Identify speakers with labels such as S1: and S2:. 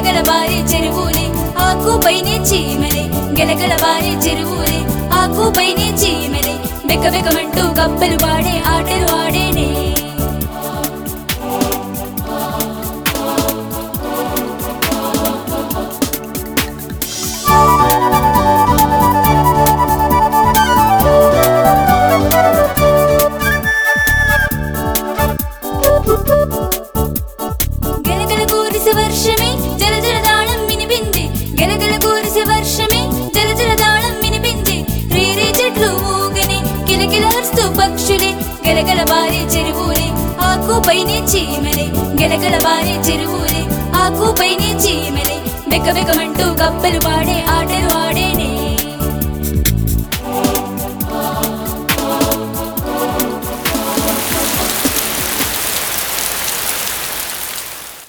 S1: గెలగల బారి చెరువులే ఆకు పైనే చీమలే గెలగల బారి చెరువులే ఆకు పైనే చీమలే బెక్క బెక్కమంటూ కప్పలు పాడే ఆటలు ఆడేనే గెలగల కురిసే వర్షమే జల జల దాళం వినిపింది గెలగల కురిసే వర్షమే జల జల దాళం వినిపింది రేరే చెట్లు ఊగని కిలకిల హస్తు పక్షులే గెలగల బారే చెరువులే ఆకు పైనే చీమలే గెలగల బారే చెరువులే ఆకు పైనే చీమలే బెక్క బెక్కమంటూ కప్పలు పాడే ఆటలు ఆడే